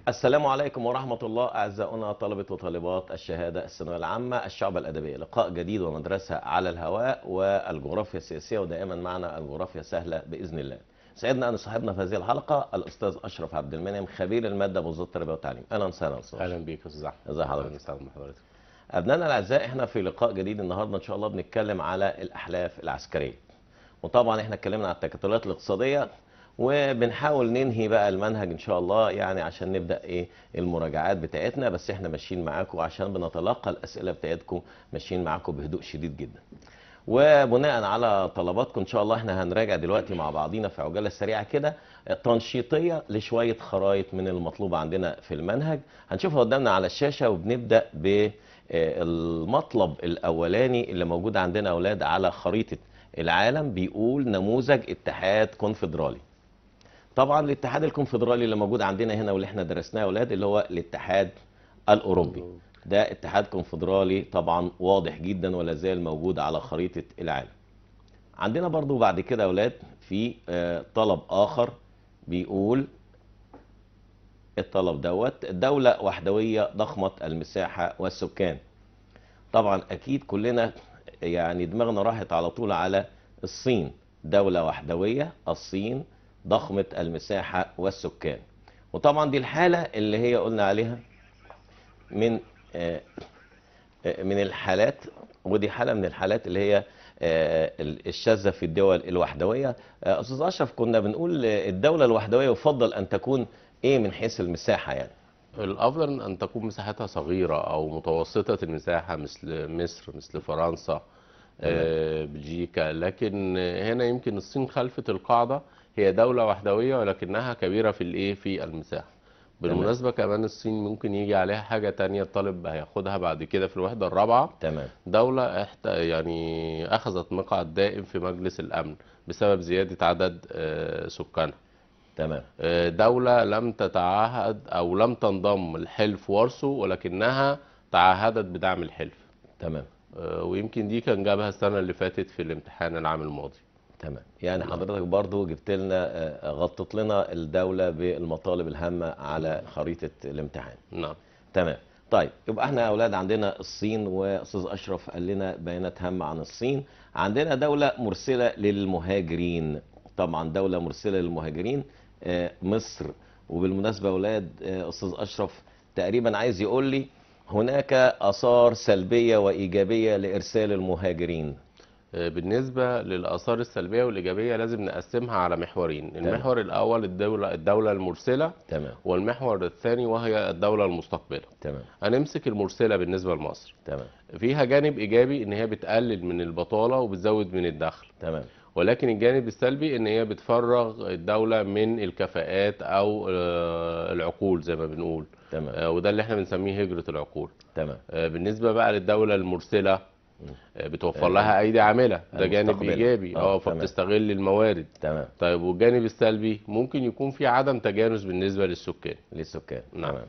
السلام عليكم ورحمة الله أعزائنا طلبة وطالبات الشهادة الثانوية العامة الشعب الأدبية لقاء جديد ومدرسة على الهواء والجغرافيا السياسية ودائما معنا الجغرافيا سهلة بإذن الله سعدنا أن صاحبنا في هذه الحلقة الأستاذ أشرف عبد المنعم خبير المادة بوزارة التربية والتعليم أهلا وسهلا أستاذ اهلا بيك يا استاذ احمد ازي حضرتك؟ أهلاً وسهلا بحضرتك أبنائنا الأعزاء إحنا في لقاء جديد النهاردة إن شاء الله بنتكلم على الأحلاف العسكرية وطبعا إحنا اتكلمنا على التكتلات الاقتصادية وبنحاول ننهي بقى المنهج إن شاء الله يعني عشان نبدأ إيه المراجعات بتاعتنا بس إحنا ماشيين معاكم عشان بنتلقى الأسئلة بتاعتكم ماشيين معاكم بهدوء شديد جدا وبناء على طلباتكم ان شاء الله احنا هنراجع دلوقتي مع بعضينا في عجاله سريعه كده تنشيطيه لشويه خرائط من المطلوب عندنا في المنهج هنشوفها قدامنا على الشاشه وبنبدا بالمطلب الاولاني اللي موجود عندنا يا اولاد على خريطه العالم بيقول نموذج اتحاد كونفدرالي طبعا الاتحاد الكونفدرالي اللي موجود عندنا هنا واللي احنا درسناه يا اولاد اللي هو الاتحاد الاوروبي ده اتحاد كونفدرالي طبعا واضح جدا ولا زال موجود على خريطة العالم عندنا برضو بعد كده يا اولاد في آه، طلب اخر بيقول الطلب دوت دولة وحدوية ضخمة المساحة والسكان طبعا اكيد كلنا يعني دماغنا راحت على طول على الصين دولة وحدوية الصين ضخمة المساحة والسكان وطبعا دي الحالة اللي هي قلنا عليها من آه، آه، من الحالات ودي حالة من الحالات اللي هي آه، الشاذة في الدول الوحدوية آه، أستاذ أشرف كنا بنقول آه، الدولة الوحدوية يفضل أن تكون إيه من حيث المساحة يعني الافضل ان تكون مساحتها صغيره او متوسطه المساحه مثل مصر مثل فرنسا آه، بلجيكا لكن هنا يمكن الصين خلفت القاعده هي دوله وحدويه ولكنها كبيره في الايه في المساحه بالمناسبه كمان الصين ممكن يجي عليها حاجه تانية الطالب هياخدها بعد كده في الوحده الرابعه تمام دولة احت... يعني أخذت مقعد دائم في مجلس الأمن بسبب زيادة عدد آه، سكانها تمام آه، دولة لم تتعهد أو لم تنضم لحلف وارسو ولكنها تعهدت بدعم الحلف تمام آه، ويمكن دي كان جابها السنة اللي فاتت في الامتحان العام الماضي تمام يعني حضرتك برضو جبت لنا آه، غطت لنا الدولة بالمطالب الهامة على خريطة الامتحان نعم تمام طيب يبقى احنا يا اولاد عندنا الصين واستاذ اشرف قال لنا بيانات هامه عن الصين عندنا دوله مرسله للمهاجرين طبعا دوله مرسله للمهاجرين آه، مصر وبالمناسبه يا اولاد آه، استاذ اشرف تقريبا عايز يقول لي هناك اثار سلبيه وايجابيه لارسال المهاجرين آه، بالنسبة للآثار السلبية والإيجابية لازم نقسمها على محورين المحور الأول الدولة الدولة المرسلة تمام والمحور الثاني وهي الدولة المستقبلة تمام هنمسك المرسلة بالنسبة لمصر تمام فيها جانب ايجابي ان هي بتقلل من البطاله وبتزود من الدخل تمام ولكن الجانب السلبي ان هي بتفرغ الدوله من الكفاءات او آه، العقول زي ما بنقول تمام آه، وده اللي احنا بنسميه هجره العقول تمام آه، بالنسبه بقى للدوله المرسله آه، بتوفر لها ايدي عامله ده جانب المستقبلة. ايجابي آه، اه تمام. فبتستغل الموارد تمام طيب والجانب السلبي ممكن يكون في عدم تجانس بالنسبه للسكان للسكان نعم. تمام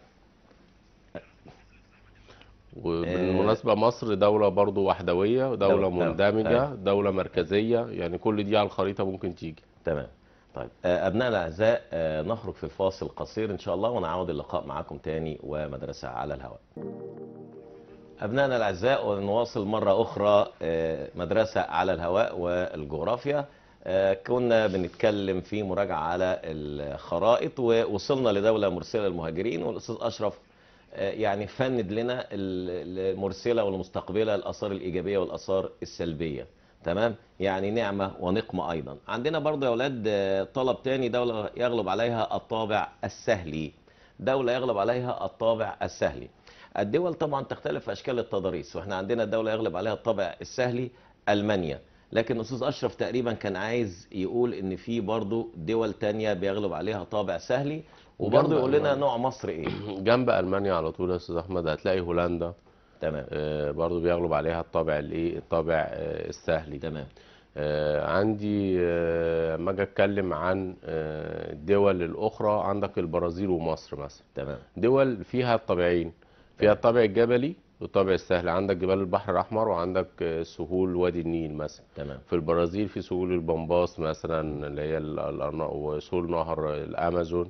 وبالمناسبة مصر دولة برضو وحدوية ودولة دولة- مندمجة أيوة. دولة مركزية يعني كل دي على الخريطة ممكن تيجي تمام طيب آه، أبنائنا الأعزاء آه، نخرج في الفاصل قصير إن شاء الله ونعود اللقاء معكم تاني ومدرسة على الهواء أبنائنا الأعزاء ونواصل مرة أخرى آه، مدرسة على الهواء والجغرافيا آه، كنا بنتكلم في مراجعة على الخرائط ووصلنا لدولة مرسلة للمهاجرين والأستاذ أشرف آه، يعني فند لنا ال- المرسلة والمستقبلة الآثار الإيجابية والآثار السلبية تمام يعني نعمة ونقمة أيضا عندنا برضو يا أولاد آه، طلب تاني دولة يغلب عليها الطابع السهلي دولة يغلب عليها الطابع السهلي الدول طبعا تختلف في أشكال التضاريس واحنا عندنا دولة يغلب عليها الطابع السهلي ألمانيا لكن أستاذ أشرف تقريبا كان عايز يقول إن في برضو دول تانية بيغلب عليها طابع سهلي وبرضو جنب يقول لنا ألمانيا. نوع مصر إيه جنب ألمانيا على طول يا أستاذ أحمد هتلاقي هولندا تمام آه، برضو بيغلب عليها الطابع الإيه الطابع آه، السهلي تمام آه، عندي آه، لما أجي أتكلم عن آه، الدول الأخرى عندك البرازيل ومصر مثلا تمام دول فيها الطابعين فيها الطابع الجبلي والطابع السهل عندك جبال البحر الأحمر وعندك آه، سهول وادي النيل مثلا تمام في البرازيل في سهول البمباس مثلا اللي هي ال- الأرنا- وسهول نهر الأمازون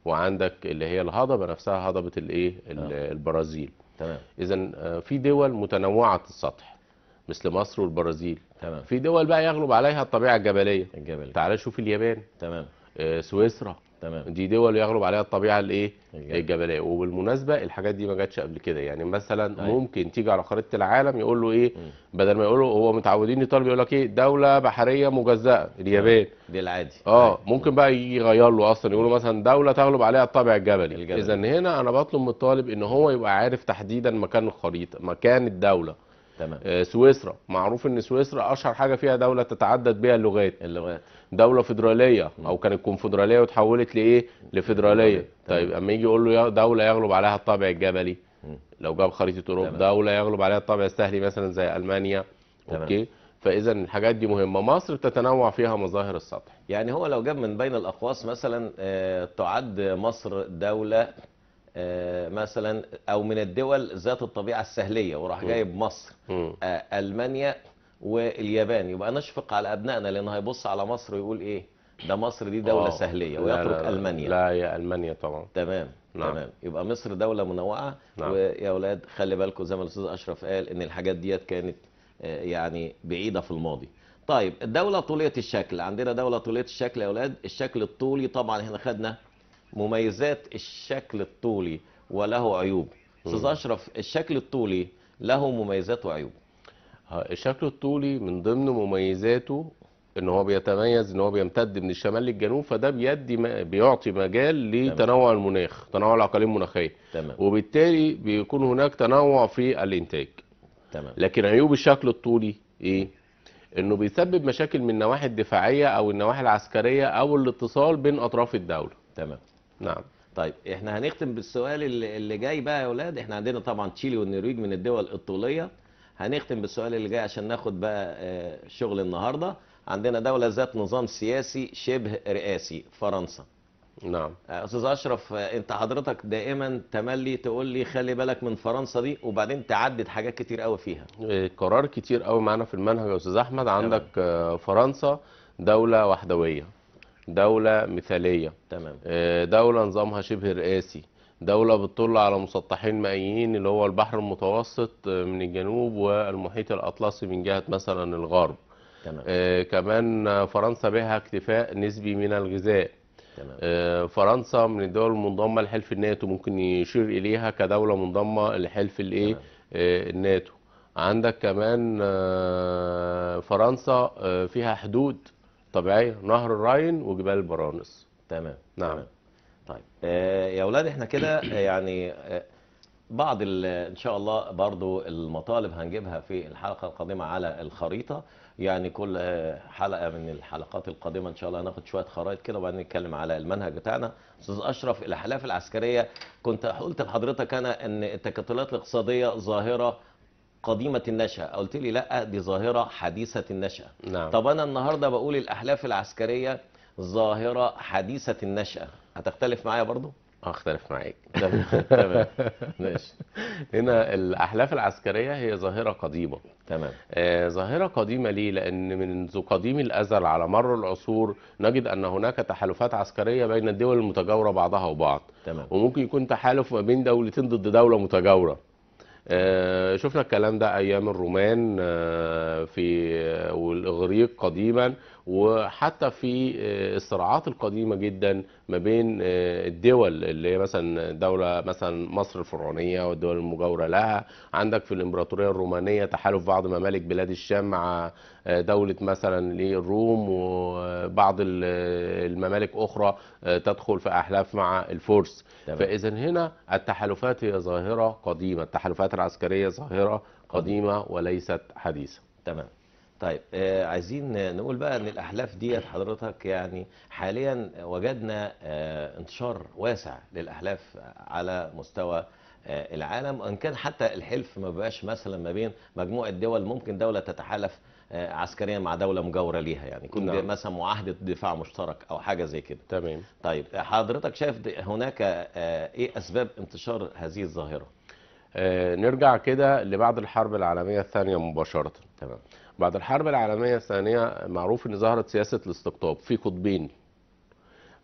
وعندك اللي هي الهضبه نفسها هضبه الايه ال- البرازيل تمام اذا في دول متنوعه السطح مثل مصر والبرازيل تمام في دول بقى يغلب عليها الطبيعه الجبليه الجبل تعال شوف اليابان تمام آه، سويسرا تمام دي دول يغلب عليها الطبيعه الايه الجبل. الجبليه وبالمناسبه الحاجات دي ما جاتش قبل كده يعني مثلا أيوة. ممكن تيجي على خريطه العالم يقول له ايه مم. بدل ما يقول له هو متعودين يطالب يقول لك ايه دوله بحريه مجزاه اليابان دي العادي اه أيوة. ممكن بقى يجي يغير له اصلا يقول له مثلا دوله تغلب عليها الطابع الجبلي الجبلي. اذا هنا انا بطلب من الطالب ان هو يبقى عارف تحديدا مكان الخريطه مكان الدوله تمام آه، سويسرا معروف ان سويسرا اشهر حاجه فيها دوله تتعدد بها اللغات اللغات دوله فيدراليه او كانت كونفدراليه وتحولت لايه لفيدراليه تمام. طيب اما يجي يقول له يا- دوله يغلب عليها الطابع الجبلي مم. لو جاب خريطه اوروبا تمام. دوله يغلب عليها الطابع السهلي مثلا زي المانيا تمام. اوكي فاذا الحاجات دي مهمه مصر بتتنوع فيها مظاهر السطح يعني هو لو جاب من بين الأقواس مثلا آه، تعد مصر دولة آه، مثلا أو من الدول ذات الطبيعة السهلية وراح م. جايب مصر مم. آه، ألمانيا واليابان يبقى نشفق على أبنائنا لأنه هيبص على مصر ويقول إيه ده مصر دي دولة آه. سهلية لا- ويترك لا- لا- ألمانيا لا هي المانيا طبعا تمام نعم. تمام يبقى مصر دولة منوعة نعم. ويا أولاد خلي بالكم زي ما الأستاذ أشرف قال إن الحاجات ديت كانت آه، يعني بعيدة في الماضي طيب الدولة طولية الشكل عندنا دولة طولية الشكل يا أولاد الشكل الطولي طبعا هنا خدنا مميزات الشكل الطولي وله عيوب أستاذ مم. أشرف الشكل الطولي له مميزات وعيوب ها، الشكل الطولي من ضمن مميزاته ان هو بيتميز ان هو بيمتد من الشمال للجنوب فده بيدي م- بيعطي مجال لتنوع المناخ تنوع الاقاليم المناخيه تمام وبالتالي بيكون هناك تنوع في الانتاج تمام لكن عيوب الشكل الطولي ايه انه بيسبب مشاكل من النواحي الدفاعيه او النواحي العسكريه او الاتصال بين اطراف الدوله تمام نعم طيب احنا هنختم بالسؤال اللي, اللي جاي بقى يا اولاد احنا عندنا طبعا تشيلي والنرويج من الدول الطوليه هنختم بالسؤال اللي جاي عشان ناخد بقى آه، شغل النهارده عندنا دوله ذات نظام سياسي شبه رئاسي فرنسا نعم آه، استاذ اشرف آه، انت حضرتك دائما تملي تقول لي خلي بالك من فرنسا دي وبعدين تعدد حاجات كتير قوي فيها إيه، قرار كتير قوي معانا في المنهج يا استاذ احمد عندك آه، فرنسا دوله وحدويه دوله مثاليه تمام آه، دولة نظامها شبه رئاسي دولة بتطل على مسطحين مائيين اللي هو البحر المتوسط آه، من الجنوب والمحيط الأطلسي من جهة مثلا الغرب تمام آه، كمان آه، فرنسا بها اكتفاء نسبي من الغذاء تمام آه، فرنسا من الدول المنضمة لحلف الناتو ممكن يشير إليها كدولة منضمة لحلف الإيه تمام. آه، الناتو عندك كمان آه، فرنسا آه، فيها حدود طبيعية نهر الراين وجبال البرانس تمام نعم. تمام. طيب آه، يا اولاد احنا كده آه، يعني آه، بعض ال- ان شاء الله برضو المطالب هنجيبها في الحلقه القادمه على الخريطه يعني كل آه، حلقه من الحلقات القادمه ان شاء الله هناخد شويه خرائط كده وبعدين نتكلم على المنهج بتاعنا استاذ اشرف الاحلاف العسكريه كنت قلت لحضرتك انا ان التكتلات الاقتصاديه ظاهره قديمه النشاه قلت لي لا دي ظاهره حديثه النشاه نعم طب انا النهارده بقول الاحلاف العسكريه ظاهره حديثه النشاه هتختلف معايا برضو اختلف معاك تمام تمام ماشي هنا الاحلاف العسكريه هي ظاهره قديمه تمام آه، ظاهره قديمه ليه لان منذ قديم الازل على مر العصور نجد ان هناك تحالفات عسكريه بين الدول المتجاوره بعضها وبعض تمام وممكن يكون تحالف ما بين دولتين ضد دوله متجاوره آه، شفنا الكلام ده ايام الرومان آه، في آه، والاغريق قديما وحتى في آه، الصراعات القديمه جدا ما بين آه، الدول اللي هي مثلا دوله مثلا مصر الفرعونيه والدول المجاوره لها عندك في الامبراطوريه الرومانيه تحالف بعض ممالك بلاد الشام مع آه، دوله مثلا اللي هي الروم وبعض ال- الممالك اخرى آه، تدخل في احلاف مع الفرس تمام. فاذا هنا التحالفات هي ظاهره قديمه التحالفات العسكريه ظاهره قديمه وليست حديثه تمام طيب آه عايزين نقول بقى ان الاحلاف ديت حضرتك يعني حاليا وجدنا آه انتشار واسع للاحلاف على مستوى آه العالم وان كان حتى الحلف ما بقاش مثلا ما بين مجموعه دول ممكن دوله تتحالف آه عسكريا مع دوله مجاوره ليها يعني يكون نعم. مثلا معاهده دفاع مشترك او حاجه زي كده تمام طيب حضرتك شايف د- هناك آه ايه اسباب انتشار هذه الظاهره آه، نرجع كده لبعد الحرب العالميه الثانيه مباشره تمام بعد الحرب العالميه الثانيه معروف ان ظهرت سياسه الاستقطاب في قطبين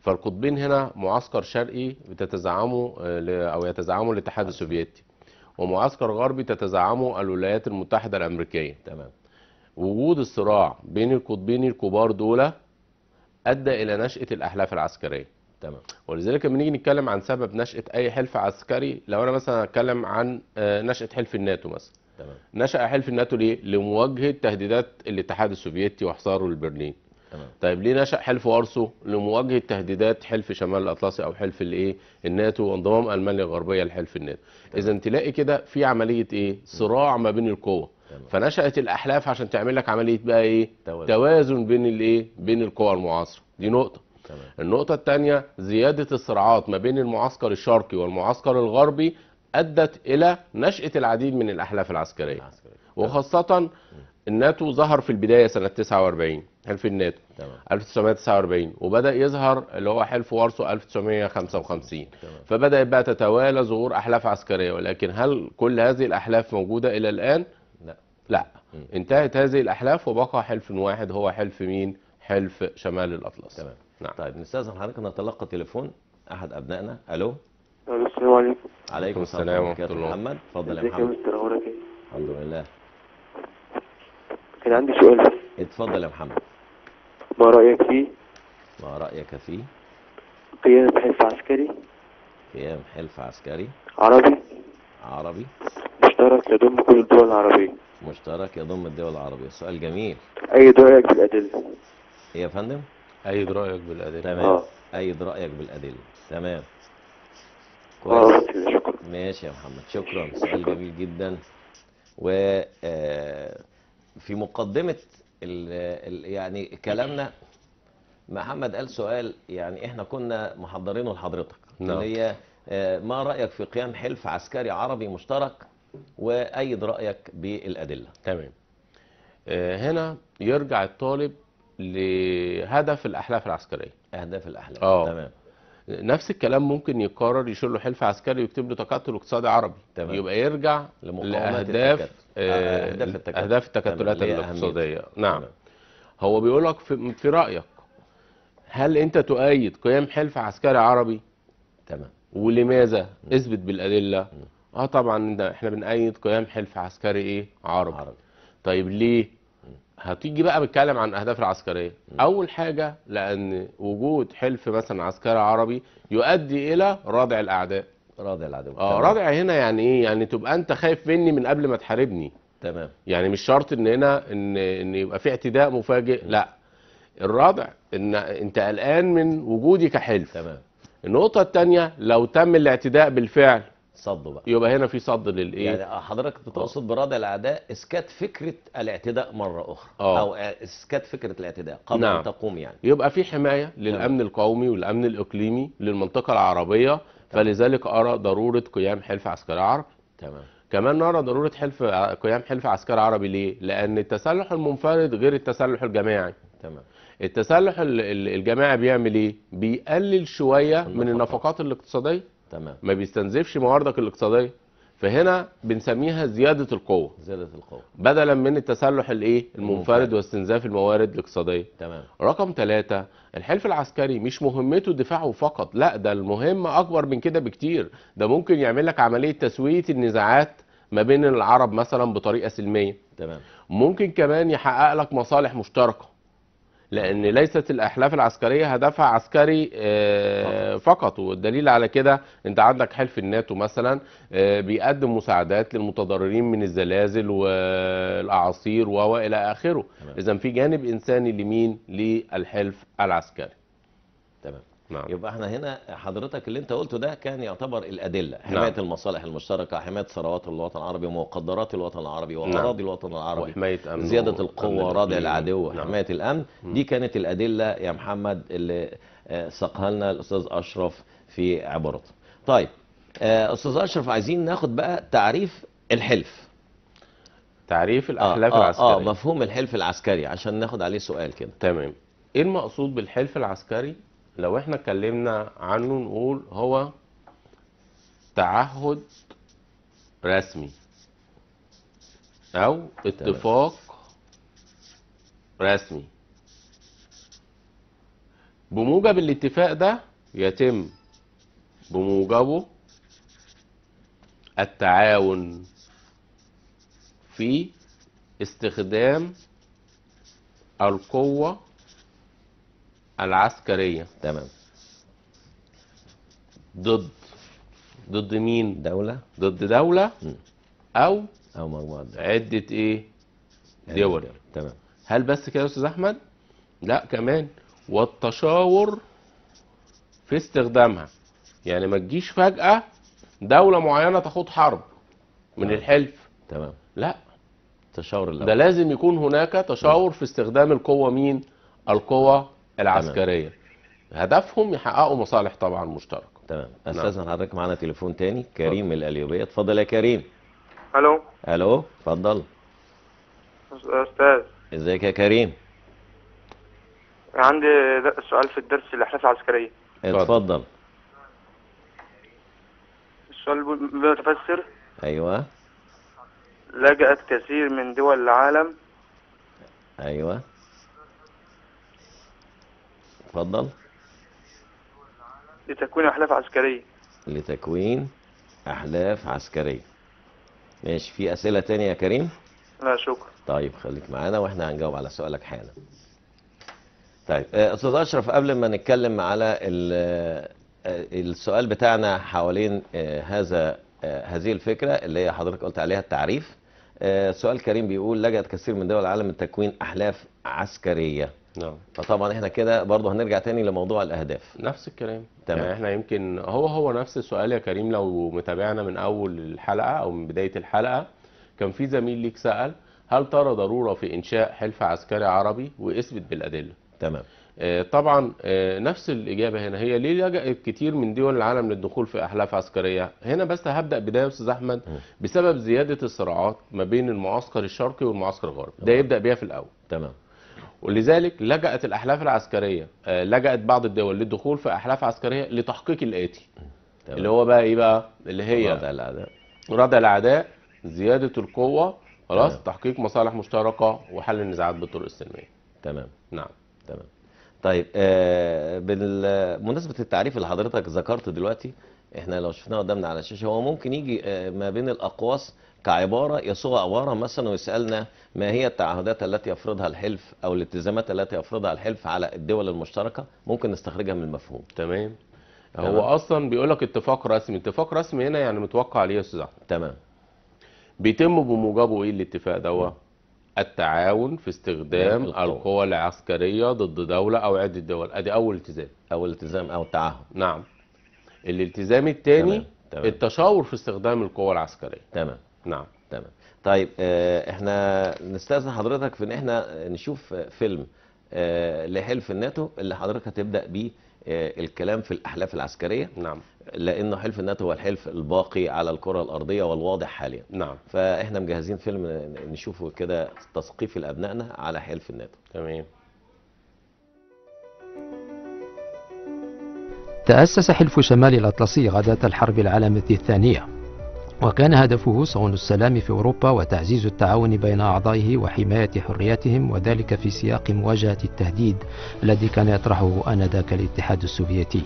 فالقطبين هنا معسكر شرقي بتتزعمه آه، ل- او يتزعمه الاتحاد السوفيتي ومعسكر غربي تتزعمه الولايات المتحده الامريكيه تمام وجود الصراع بين القطبين الكبار دول ادى الى نشاه الاحلاف العسكريه تمام ولذلك لما نيجي نتكلم عن سبب نشاه اي حلف عسكري لو انا مثلا هتكلم عن آه، نشاه حلف الناتو مثلا تمام نشأ حلف الناتو ليه؟ لمواجهة تهديدات الاتحاد السوفيتي وحصاره لبرلين. تمام طيب ليه نشأ حلف وارسو؟ لمواجهة تهديدات حلف شمال الأطلسي أو حلف الإيه؟ الناتو وانضمام ألمانيا الغربية لحلف الناتو. إذا تلاقي كده في عملية إيه؟ صراع ما بين القوى. تمام. فنشأت الأحلاف عشان تعمل لك عملية بقى إيه؟ توازن. توازن بين الإيه؟ بين القوى المعاصرة. دي نقطة. تمام النقطة الثانية زيادة الصراعات ما بين المعسكر الشرقي والمعسكر الغربي أدت إلى نشأة العديد من الأحلاف العسكرية. عسكري وخاصة الناتو ظهر في البداية سنة 49 حلف الناتو تمام 1949 وبدأ يظهر اللي هو حلف وارسو 1955 تمام فبدأت بقى تتوالى ظهور أحلاف عسكرية ولكن هل كل هذه الأحلاف موجودة إلى الآن؟ لا لا مم. انتهت هذه الأحلاف وبقى حلف واحد هو حلف مين؟ حلف شمال الأطلس تمام نعم طيب نستاذن حضرتك نتلقى تليفون احد ابنائنا الو الو السلام عليكم عليكم السلام ورحمه ورحمة الله الله. محمد اتفضل يا ازيك يا محمد مستر اخبارك ايه الحمد لله كان عندي سؤال اتفضل يا محمد ما رايك فيه ما رايك في قيادة حلف عسكري قيام حلف عسكري عربي عربي مشترك يضم كل الدول العربية مشترك يضم الدول العربية سؤال جميل اي رايك بالادله ايه يا فندم أيد رأيك بالأدلة تمام اه ايد رايك بالادله تمام اه كويس كده شكرا ماشي يا محمد شكرا سؤال جميل جدا و آه، في مقدمة ال ال يعني كلامنا محمد قال سؤال يعني احنا كنا محضرينه لحضرتك نعم. اللي هي آه، ما رأيك في قيام حلف عسكري عربي مشترك وأيد رأيك بالأدلة تمام آه، هنا يرجع الطالب لهدف الأحلاف العسكرية أهداف الأحلام آه. تمام نفس الكلام ممكن يكرر يشيل له حلف عسكري ويكتب له تكتل اقتصادي عربي تمام. يبقى يرجع لمقاومات لاهداف التكتل. آه، آه، أهداف التكتل. اهداف التكتلات تمام. ليه الاقتصاديه نعم تمام. هو بيقول لك في, في رايك هل انت تؤيد قيام حلف عسكري عربي تمام ولماذا اثبت بالادله اه طبعا ده احنا بنأيد قيام حلف عسكري ايه عربي عربي طيب ليه هتيجي بقى بتكلم عن الاهداف العسكريه اول حاجه لان وجود حلف مثلا عسكري عربي يؤدي الى ردع الاعداء راضي العدو اه تمام. ردع هنا يعني ايه يعني تبقى انت خايف مني من قبل ما تحاربني تمام يعني مش شرط ان هنا ان ان يبقى في اعتداء مفاجئ لا الردع ان انت قلقان من وجودي كحلف تمام النقطه الثانيه لو تم الاعتداء بالفعل صدوا بقى يبقى هنا في صد للايه يعني حضرتك بتقصد برادع الاعداء اسكات فكره الاعتداء مره اخرى آه. او اسكات فكره الاعتداء قبل نعم. ان تقوم يعني يبقى في حمايه للامن القومي والامن الاقليمي للمنطقه العربيه فلذلك ارى ضروره قيام حلف عسكري عربي تمام كمان نرى ضروره حلف قيام حلف عسكري عربي ليه لان التسلح المنفرد غير التسلح الجماعي تمام التسلح ال- ال- الجماعي بيعمل ايه بيقلل شويه من النفقات. النفقات الاقتصاديه تمام ما بيستنزفش مواردك الاقتصاديه فهنا بنسميها زياده القوه زياده القوه بدلا من التسلح الايه المنفرد. المنفرد واستنزاف الموارد الاقتصاديه تمام رقم ثلاثة الحلف العسكري مش مهمته دفاعه فقط لا ده المهمة أكبر من كده بكتير ده ممكن يعمل لك عملية تسوية النزاعات ما بين العرب مثلا بطريقة سلمية تمام ممكن كمان يحقق لك مصالح مشتركة لأن ليست الأحلاف العسكرية هدفها عسكري آه، فقط والدليل على كده أنت عندك حلف الناتو مثلا آه، بيقدم مساعدات للمتضررين من الزلازل والأعاصير وإلى آخره تمام. إذا في جانب إنساني لمين للحلف العسكري تمام نعم يبقى احنا هنا حضرتك اللي انت قلته ده كان يعتبر الادله حمايه نعم. المصالح المشتركه حمايه ثروات الوطن العربي ومقدرات الوطن العربي واراضي الوطن العربي وحماية أمنه زياده وأمن القوه ردع الإقليم. العدو نعم. حمايه الامن دي كانت الادله يا محمد اللي آه، ساقها لنا الاستاذ اشرف في عبارته طيب آه، استاذ اشرف عايزين ناخد بقى تعريف الحلف تعريف اه الأحلاف اه, العسكرية آه مفهوم الحلف العسكري عشان ناخد عليه سؤال كده تمام ايه المقصود بالحلف العسكري لو احنا اتكلمنا عنه نقول هو تعهد رسمي او اتفاق رسمي بموجب الاتفاق ده يتم بموجبه التعاون في استخدام القوة العسكرية تمام ضد ضد مين؟ دولة ضد دولة مم. أو أو مجموعة دول عدة إيه؟ دول تمام هل بس كده يا أستاذ أحمد؟ لا كمان والتشاور في استخدامها يعني ما تجيش فجأة دولة معينة تاخد حرب من نعم. الحلف تمام لا تشاور الأول ده لازم يكون هناك تشاور في استخدام القوة مين؟ القوة العسكرية هدفهم يحققوا مصالح طبعا مشتركة تمام استاذن حضرتك معانا تليفون تاني كريم من القليوبيه اتفضل يا كريم الو الو اتفضل استاذ ازيك يا كريم عندي د- سؤال في الدرس الاحداث العسكريه اتفضل السؤال بيقول- بيتفسر ايوه لجأت كثير من دول العالم ايوه اتفضل لتكوين احلاف عسكريه لتكوين احلاف عسكريه ماشي في اسئله تانية يا كريم لا شكرا طيب خليك معانا واحنا هنجاوب على سؤالك حالا طيب آه، استاذ اشرف قبل ما نتكلم على ال- آه، السؤال بتاعنا حوالين آه، هذا آه، هذه الفكره اللي هي حضرتك قلت عليها التعريف آه، سؤال كريم بيقول لجأت كثير من دول العالم من تكوين احلاف عسكريه نعم فطبعا احنا كده برضه هنرجع تاني لموضوع الاهداف نفس الكلام تمام. يعني احنا يمكن هو هو نفس السؤال يا كريم لو متابعنا من اول الحلقة او من بداية الحلقة كان في زميل ليك سأل هل ترى ضرورة في انشاء حلف عسكري عربي واثبت بالادلة تمام آه، طبعا آه، نفس الإجابة هنا هي ليه لجأت كتير من دول العالم للدخول في أحلاف عسكرية هنا بس هبدأ بداية يا أستاذ أحمد م. بسبب زيادة الصراعات ما بين المعسكر الشرقي والمعسكر الغربي ده طبعا. يبدأ بيها في الأول تمام ولذلك لجأت الأحلاف العسكرية آه، لجأت بعض الدول للدخول في أحلاف عسكرية لتحقيق الآتي تمام اللي هو بقى إيه بقى اللي هي وضع الاعداء ردع الأعداء زيادة القوة خلاص تمام. تحقيق مصالح مشتركة وحل النزاعات بالطرق السلمية تمام نعم تمام طيب آه بمناسبة التعريف اللي حضرتك ذكرته دلوقتي احنا لو شفناه قدامنا على الشاشة هو ممكن يجي آه ما بين الأقواس كعبارة يصوغ عبارة مثلا ويسألنا ما هي التعهدات التي يفرضها الحلف أو الالتزامات التي يفرضها الحلف على الدول المشتركة ممكن نستخرجها من المفهوم تمام تمام. هو اصلا بيقول لك اتفاق رسمي اتفاق رسمي هنا يعني متوقع عليه يا استاذ احمد تمام بيتم بموجبه ايه الاتفاق دوت التعاون في استخدام القوة. القوى العسكريه ضد دوله او عده دول ادي اول التزام أو الالتزام أو التعهد نعم الالتزام الثاني تمام، تمام. التشاور في استخدام القوى العسكريه تمام نعم تمام طيب آه، احنا نستاذن حضرتك في ان احنا نشوف آه، فيلم آه، لحلف الناتو اللي حضرتك هتبدا بيه آه، الكلام في الاحلاف العسكريه نعم لانه حلف الناتو هو الحلف الباقي على الكره الارضيه والواضح حاليا نعم فاحنا مجهزين فيلم نشوفه كده تثقيفي لابنائنا على حلف الناتو تمام تأسس حلف شمال الأطلسي غداة الحرب العالمية الثانية وكان هدفه صون السلام في أوروبا وتعزيز التعاون بين أعضائه وحماية حرياتهم وذلك في سياق مواجهة التهديد الذي كان يطرحه آنذاك الاتحاد السوفيتي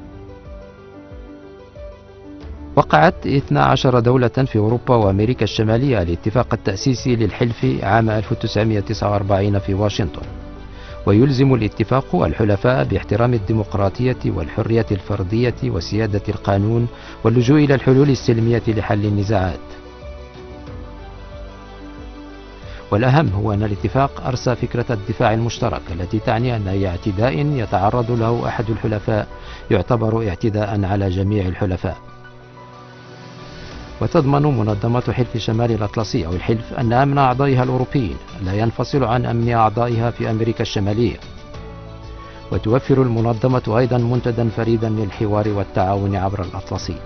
وقعت 12 دولة في أوروبا وأمريكا الشمالية الاتفاق التأسيسي للحلف عام 1949 في واشنطن ويلزم الاتفاق الحلفاء باحترام الديمقراطية والحرية الفردية وسيادة القانون واللجوء إلى الحلول السلمية لحل النزاعات والأهم هو أن الاتفاق أرسى فكرة الدفاع المشترك التي تعني أن أي اعتداء يتعرض له أحد الحلفاء يعتبر اعتداء على جميع الحلفاء وتضمن منظمة حلف شمال الأطلسي أو الحلف أن أمن أعضائها الأوروبيين لا ينفصل عن أمن أعضائها في أمريكا الشمالية وتوفر المنظمة أيضا منتدى فريدا للحوار والتعاون عبر الأطلسي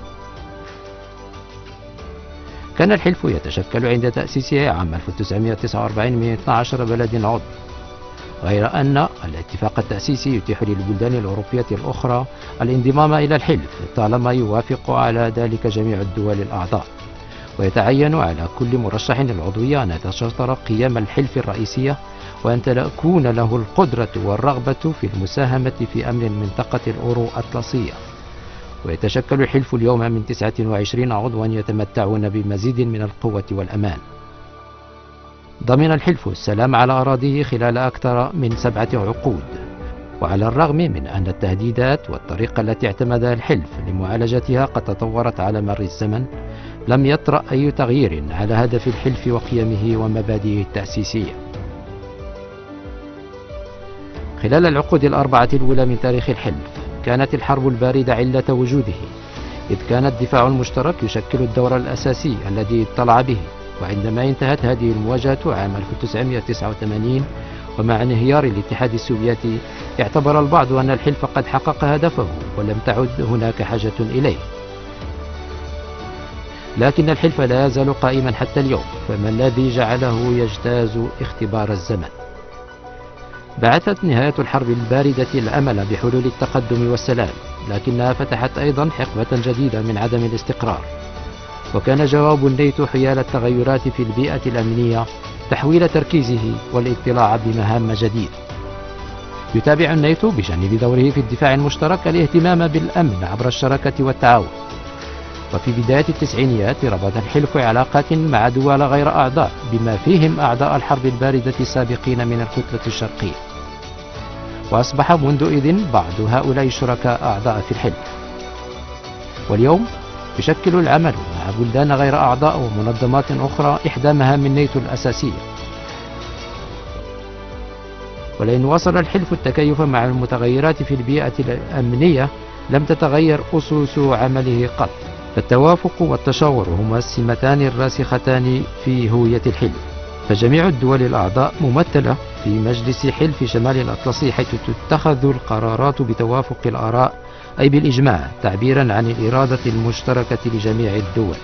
كان الحلف يتشكل عند تأسيسه عام 1949 من 12 بلد عضو غير أن الاتفاق التأسيسي يتيح للبلدان الأوروبية الأخرى الانضمام إلى الحلف طالما يوافق على ذلك جميع الدول الأعضاء ويتعين على كل مرشح للعضوية أن يتشاطر قيام الحلف الرئيسية وأن تكون له القدرة والرغبة في المساهمة في أمن المنطقة الأورو أطلسية ويتشكل الحلف اليوم من 29 عضوا يتمتعون بمزيد من القوة والأمان ضمن الحلف السلام على أراضيه خلال أكثر من سبعة عقود وعلى الرغم من أن التهديدات والطريقة التي اعتمدها الحلف لمعالجتها قد تطورت على مر الزمن لم يطرأ أي تغيير على هدف الحلف وقيمه ومبادئه التأسيسية خلال العقود الأربعة الأولى من تاريخ الحلف كانت الحرب الباردة علة وجوده إذ كان الدفاع المشترك يشكل الدور الأساسي الذي اطلع به وعندما انتهت هذه المواجهة عام 1989 ومع انهيار الاتحاد السوفيتي اعتبر البعض أن الحلف قد حقق هدفه ولم تعد هناك حاجة إليه لكن الحلف لا يزال قائما حتى اليوم فما الذي جعله يجتاز اختبار الزمن بعثت نهاية الحرب الباردة الأمل بحلول التقدم والسلام لكنها فتحت أيضا حقبة جديدة من عدم الاستقرار وكان جواب الناتو حيال التغيرات في البيئة الأمنية تحويل تركيزه والاطلاع بمهام جديدة يتابع الناتو بجانب دوره في الدفاع المشترك الاهتمام بالأمن عبر الشراكة والتعاون وفي بداية التسعينيات ربط الحلف علاقات مع دول غير أعضاء بما فيهم أعضاء الحرب الباردة السابقين من الكتلة الشرقية وأصبح منذئذ بعض هؤلاء الشركاء أعضاء في الحلف واليوم يشكل العمل مع بلدان غير أعضاء ومنظمات أخرى إحدى مهام الناتو الأساسية ولئن وصل الحلف التكيف مع المتغيرات في البيئة الأمنية لم تتغير أسس عمله قط التوافق والتشاور هما السمتان الراسختان في هوية الحلف فجميع الدول الأعضاء ممثلة في مجلس حلف شمال الأطلسي حيث تتخذ القرارات بتوافق الآراء أي بالإجماع تعبيرا عن الإرادة المشتركة لجميع الدول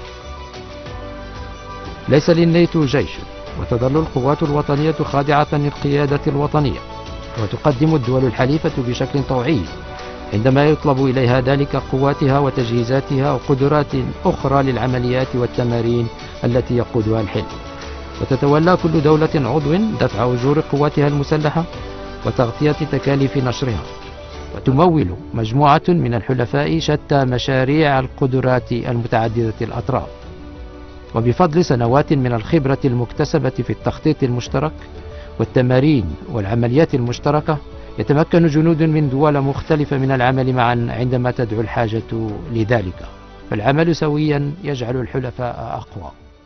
ليس للناتو جيش وتظل القوات الوطنية خاضعة للقيادة الوطنية وتقدم الدول الحليفة بشكل طوعي عندما يطلب إليها ذلك قواتها وتجهيزاتها وقدرات أخرى للعمليات والتمارين التي يقودها الحلف وتتولى كل دولة عضو دفع أجور قواتها المسلحة وتغطية تكاليف نشرها وتمول مجموعة من الحلفاء شتى مشاريع القدرات المتعددة الأطراف وبفضل سنوات من الخبرة المكتسبة في التخطيط المشترك والتمارين والعمليات المشتركة يتمكن جنود من دول مختلفة من العمل معا عندما تدعو الحاجة لذلك فالعمل سويا يجعل الحلفاء أقوى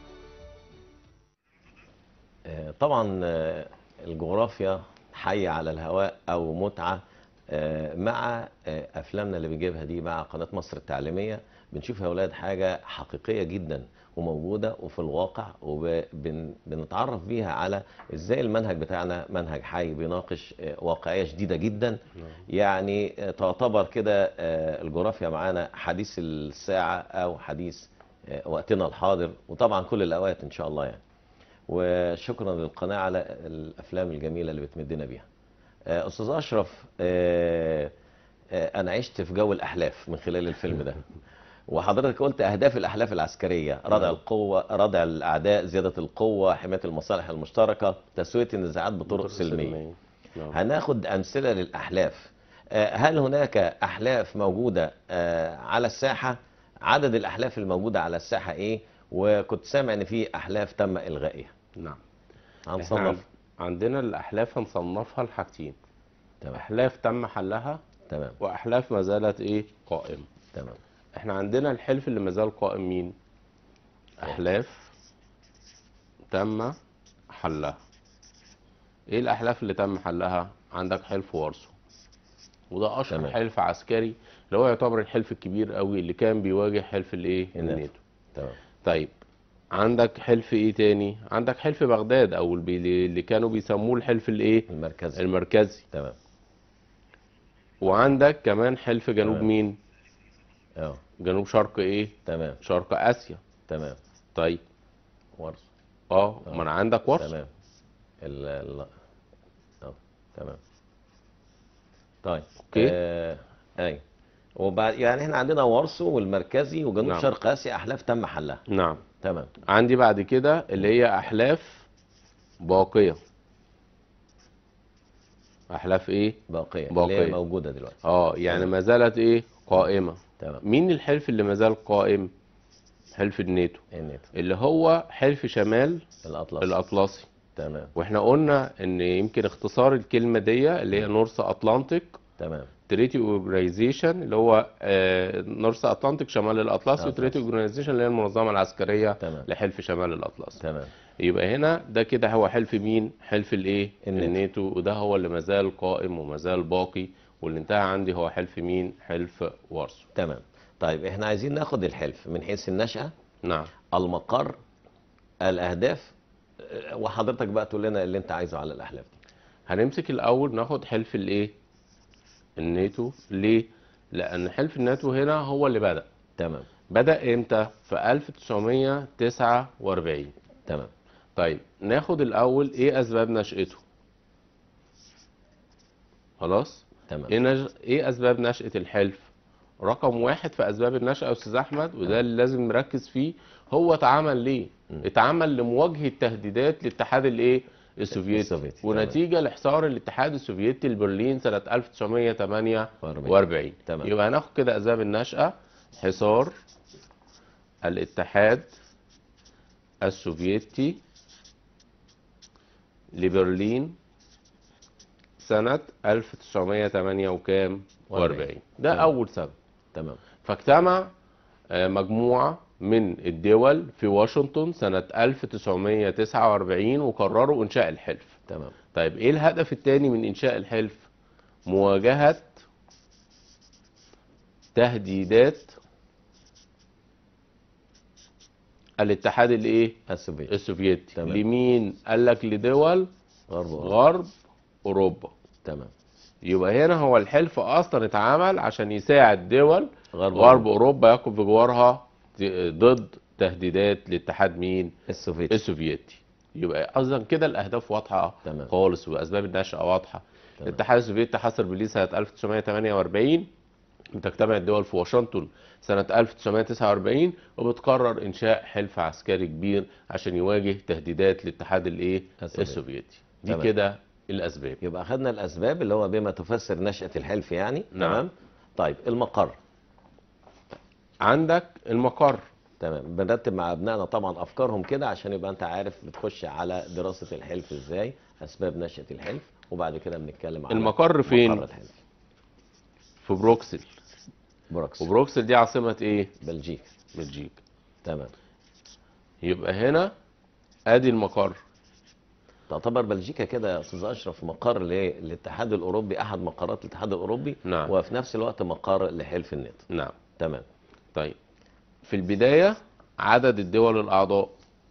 آه، طبعا آه، الجغرافيا حي على الهواء او متعه آه، مع آه، افلامنا اللي بنجيبها دي مع قناه مصر التعليميه بنشوف يا اولاد حاجه حقيقيه جدا وموجوده وفي الواقع وبنتعرف بيها على ازاي المنهج بتاعنا منهج حي بيناقش آه، واقعيه شديده جدا يعني آه، تعتبر كده آه، الجغرافيا معانا حديث الساعه او حديث آه، وقتنا الحاضر وطبعا كل الاوقات ان شاء الله يعني وشكرا للقناة على الأفلام الجميلة اللي بتمدنا بيها آه، أستاذ أشرف آه، آه، أنا عشت في جو الأحلاف من خلال الفيلم ده وحضرتك قلت أهداف الأحلاف العسكرية ردع القوة ردع الأعداء زيادة القوة حماية المصالح المشتركة تسوية النزاعات بطرق سلمية نعم. هناخد أمثلة للأحلاف آه، هل هناك أحلاف موجودة آه، على الساحة عدد الأحلاف الموجودة على الساحة إيه وكنت سامع إن في أحلاف تم إلغائها نعم احنا عن- هنصنف عندنا الأحلاف هنصنفها لحاجتين تمام أحلاف تم حلها تمام وأحلاف ما زالت إيه قائمة تمام احنا عندنا الحلف اللي ما زال قائم مين أحلاف تم حلها ايه الأحلاف اللي تم حلها عندك حلف وارسو وده أشهر تمام. حلف عسكري اللي هو يعتبر الحلف الكبير قوي اللي كان بيواجه حلف الايه الناتو. الناتو تمام طيب عندك حلف ايه تاني عندك حلف بغداد او اللي اللي كانوا بيسموه الحلف الايه المركزي المركزي تمام وعندك كمان حلف جنوب تمام. مين اه جنوب شرق ايه تمام شرق اسيا تمام طيب ورث اه ما انا عندك ورث تمام ال ال اه تمام طيب أوكي. آه اي وبعد يعني احنا عندنا ورثو والمركزي وجنوب نعم. شرق اسيا احلاف تم حلها نعم تمام عندي بعد كده اللي هي احلاف باقيه احلاف ايه باقيه باقية. اللي هي موجوده دلوقتي اه يعني تمام. ما زالت ايه قائمه تمام مين الحلف اللي ما زال قائم حلف الناتو الناتو اللي هو حلف شمال الاطلس الاطلسي تمام واحنا قلنا ان يمكن اختصار الكلمه دي اللي هي نورث اتلانتيك تمام تريتي اورجنايزيشن اللي هو نورث اتلانتيك شمال الاطلسي أطلس. وتريتي اورجنايزيشن اللي هي المنظمه العسكريه تمام. لحلف شمال الاطلسي تمام يبقى هنا ده كده هو حلف مين حلف الايه الناتو. الناتو وده هو اللي مازال قائم ومازال باقي واللي انتهى عندي هو حلف مين حلف وارسو تمام طيب احنا عايزين ناخد الحلف من حيث النشأة نعم المقر الاهداف أه، وحضرتك بقى تقول لنا اللي انت عايزه على الاحلاف دي هنمسك الاول ناخد حلف الايه الناتو ليه لان حلف الناتو هنا هو اللي بدأ تمام بدأ امتى في 1949 تمام طيب ناخد الاول ايه اسباب نشأته خلاص تمام ايه, نج... ايه اسباب نشأة الحلف رقم واحد في اسباب النشأة يا استاذ احمد وده اللي لازم نركز فيه هو اتعمل ليه مم. اتعمل لمواجهة تهديدات الاتحاد الايه السوفيتي السوفيتي، تمام. ونتيجة لحصار الاتحاد السوفيتي لبرلين سنة 1948 تمام. يبقى هناخد كده اسباب النشأة حصار الاتحاد السوفيتي لبرلين سنة 1908 وكام؟ و40 ده تمام. أول سبب تمام فاجتمع آه، مجموعة من الدول في واشنطن سنة 1949 وقرروا إنشاء الحلف تمام طيب إيه الهدف الثاني من إنشاء الحلف؟ مواجهة تهديدات الاتحاد الايه السوفيتي السوفيتي تمام. لمين قال لك لدول غرب أوروبا. غرب اوروبا تمام يبقى هنا هو الحلف اصلا اتعمل عشان يساعد دول غرب غرب اوروبا يقف بجوارها ضد تهديدات الاتحاد مين السوفيتي السوفيتي يبقى اصلا كده الاهداف واضحه تمام. خالص واسباب النشأة واضحه تمام. الاتحاد السوفيتي حصر برلين سنه 1948 بتجتمع الدول في واشنطن سنة 1949 وبتقرر إنشاء حلف عسكري كبير عشان يواجه تهديدات الاتحاد الإيه؟ السوفيتي. السوفيتي. دي تمام. كده الأسباب. يبقى اخذنا الاسباب اللي هو بما تفسر نشأة الحلف يعني نعم. تمام طيب المقر عندك المقر تمام بنرتب مع ابنائنا طبعا افكارهم كده عشان يبقى انت عارف بتخش على دراسة الحلف ازاي اسباب نشأة الحلف وبعد كده بنتكلم على المقر فين؟ مقر الحلف في بروكسل بروكس وبروكسل دي عاصمة إيه؟ بلجيكا بلجيكا. تمام يبقى هنا أدي المقر. تعتبر بلجيكا كده يا استاذ اشرف مقر للاتحاد الاوروبي احد مقرات الاتحاد الاوروبي نعم. وفي نفس الوقت مقر لحلف الناتو نعم. تمام طيب في البداية عدد الدول الأعضاء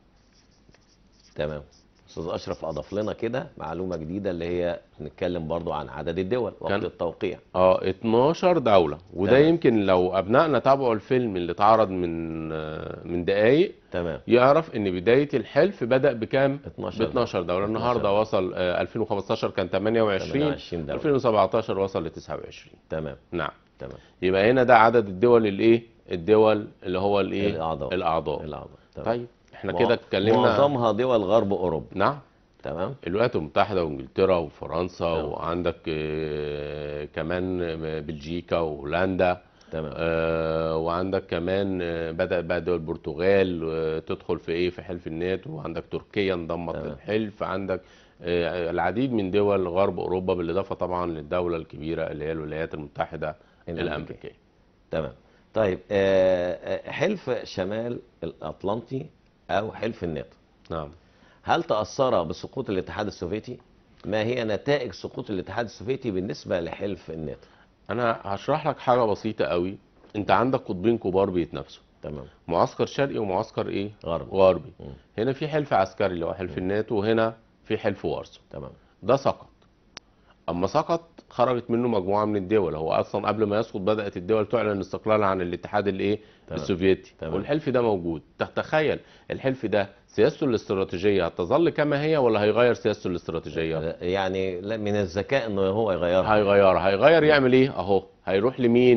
تمام استاذ اشرف اضاف لنا كده معلومه جديده اللي هي نتكلم برضو عن عدد الدول وقت كان- التوقيع اه 12 دولة وده تمام. يمكن لو أبنائنا تابعوا الفيلم اللي اتعرض من آه، من دقايق تمام يعرف ان بدايه الحلف بدا بكام 12 ب 12 دوله 12 النهارده دولة. وصل آه، 2015 كان 28 28 دولة. 2017 وصل ل 29 تمام نعم تمام يبقى هنا ده عدد الدول الايه الدول اللي هو الايه الأعضاء. الاعضاء الاعضاء تمام طيب احنا مع- كده اتكلمنا معظمها دول غرب اوروبا نعم تمام الولايات المتحده وانجلترا وفرنسا نعم. وعندك آه، كمان بلجيكا وهولندا تمام آه، وعندك كمان آه، بدأ بقى دول البرتغال آه، تدخل في ايه في حلف الناتو وعندك تركيا انضمت تمام. للحلف عندك آه، العديد من دول غرب اوروبا بالاضافه طبعا للدوله الكبيره اللي هي الولايات المتحده الأمريكية. الامريكيه تمام طيب آه، آه، حلف شمال الاطلنطي او حلف الناتو نعم هل تاثر بسقوط الاتحاد السوفيتي ما هي نتائج سقوط الاتحاد السوفيتي بالنسبه لحلف الناتو انا هشرح لك حاجه بسيطه قوي انت عندك قطبين كبار بيتنافسوا تمام معسكر شرقي ومعسكر ايه غرب غربي مم. هنا في حلف عسكري اللي هو حلف الناتو وهنا في حلف وارسو تمام ده سقط اما سقط خرجت منه مجموعه من الدول هو اصلا قبل ما يسقط بدات الدول تعلن استقلالها عن الاتحاد الايه تمام. السوفيتي تمام. والحلف ده موجود تتخيل الحلف ده سياسته الاستراتيجيه هتظل كما هي ولا هيغير سياسته الاستراتيجيه يعني لا، من الذكاء انه هو يغيرها هيغيرها هيغير يعمل ايه اهو هيروح لمين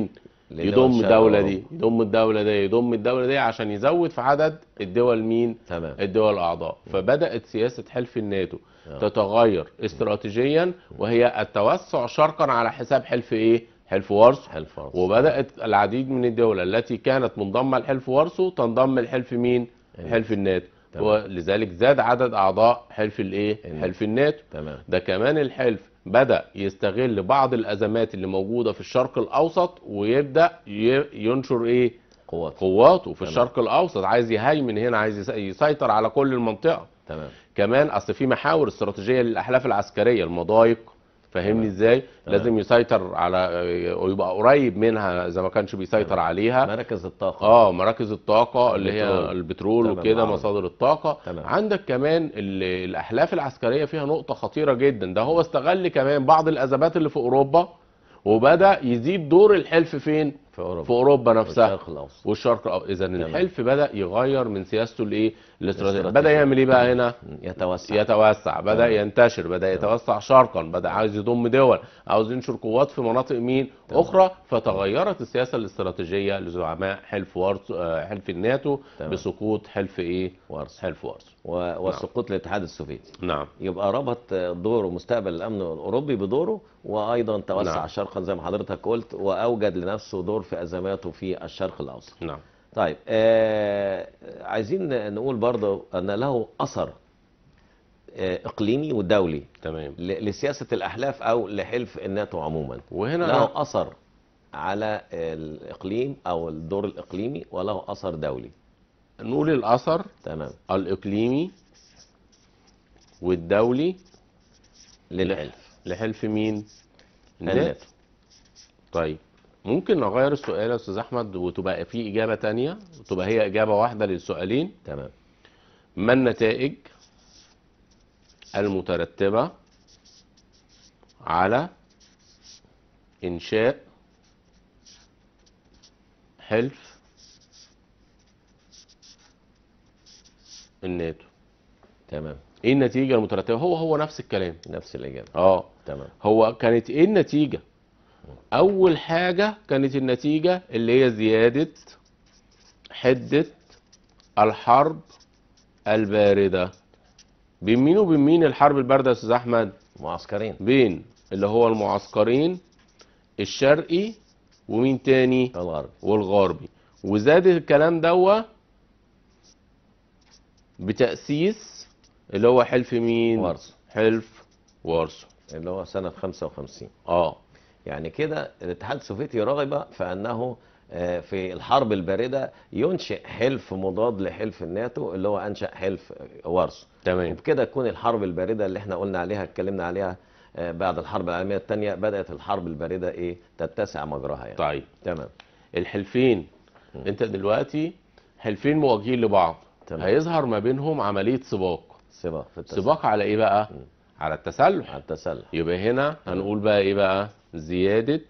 لدول يضم شرق الدولة أوروبا. دي يضم الدولة دي يضم الدولة دي عشان يزود في عدد الدول مين تمام الدول الأعضاء فبدأت سياسة حلف الناتو آه. تتغير استراتيجيا وهي التوسع شرقا على حساب حلف ايه حلف وارسو حلف فرنسا وبدأت العديد من الدول التي كانت منضمة لحلف وارسو تنضم لحلف مين حلف الناتو تمام. ولذلك زاد عدد أعضاء حلف الايه الناتو. حلف الناتو تمام ده كمان الحلف بدأ يستغل بعض الأزمات اللي موجودة في الشرق الأوسط ويبدأ ي- ينشر إيه قوات قواته في تمام. الشرق الأوسط عايز يهيمن هنا عايز يس- يسيطر على كل المنطقة تمام كمان أصل في محاور استراتيجية للأحلاف العسكرية المضايق فاهمني تمام. ازاي تمام. لازم يسيطر على ويبقى قريب منها اذا ما كانش بيسيطر تمام. عليها مراكز الطاقة اه مراكز الطاقة اللي هي البترول. البترول تمام، وكده معروف. مصادر الطاقة تمام. عندك كمان ال- الأحلاف العسكرية فيها نقطة خطيرة جدا ده هو استغل كمان بعض الأزمات اللي في أوروبا وبدأ يزيد دور الحلف فين؟ في أوروبا في أوروبا نفسها والشرق الأوسط والشرق إذا الحلف بدأ يغير من سياسته الإيه؟ الاستراتيجية الاستراتيجية. بدأ يعمل إيه بقى هنا؟ يتوسع يتوسع بدأ تمام. ينتشر بدأ يتوسع شرقا بدأ عايز يضم دول عاوز ينشر قوات في مناطق مين تمام. أخرى فتغيرت السياسة الاستراتيجية لزعماء حلف وارس آه، حلف الناتو تمام. بسقوط حلف إيه وارسو حلف وارسو و- وسقوط الاتحاد السوفيتي نعم يبقى ربط دوره مستقبل الامن الاوروبي بدوره وايضا توسع نعم. شرقا زي ما حضرتك قلت واوجد لنفسه دور في ازماته في الشرق الاوسط. نعم طيب آه عايزين نقول برضه ان له اثر آه اقليمي ودولي تمام ل- لسياسه الاحلاف او لحلف الناتو عموما. وهنا له اثر على الاقليم او الدور الاقليمي وله اثر دولي. نقول الأثر تمام الإقليمي والدولي للحلف لحلف مين؟ الناتو. طيب ممكن نغير السؤال يا أستاذ أحمد وتبقى في إجابة تانية وتبقى هي إجابة واحدة للسؤالين تمام ما النتائج المترتبة على إنشاء حلف الناتو تمام ايه النتيجة المترتبة هو هو نفس الكلام نفس الاجابه اه تمام هو كانت ايه النتيجة اول حاجة كانت النتيجة اللي هي زيادة حدة الحرب الباردة بين مين وبين مين الحرب الباردة يا استاذ احمد معسكرين بين اللي هو المعسكرين الشرقي ومين تاني الغرب والغربي وزاد الكلام دوا بتأسيس اللي هو حلف مين وارسو. حلف وارسو اللي هو سنة 55 اه يعني كده الاتحاد السوفيتي رغب في أنه آه، في الحرب الباردة ينشئ حلف مضاد لحلف الناتو اللي هو أنشأ حلف آه، وارسو تمام وبكده تكون الحرب الباردة اللي احنا قلنا عليها اتكلمنا عليها آه، بعد الحرب العالمية الثانية بدأت الحرب الباردة ايه تتسع مجراها يعني طيب تمام الحلفين انت دلوقتي حلفين مواجهين لبعض تمام. هيظهر ما بينهم عملية سباق سباق في التسلح سباق على ايه بقى على التسلح على التسلح يبقى هنا هنقول بقى ايه بقى زيادة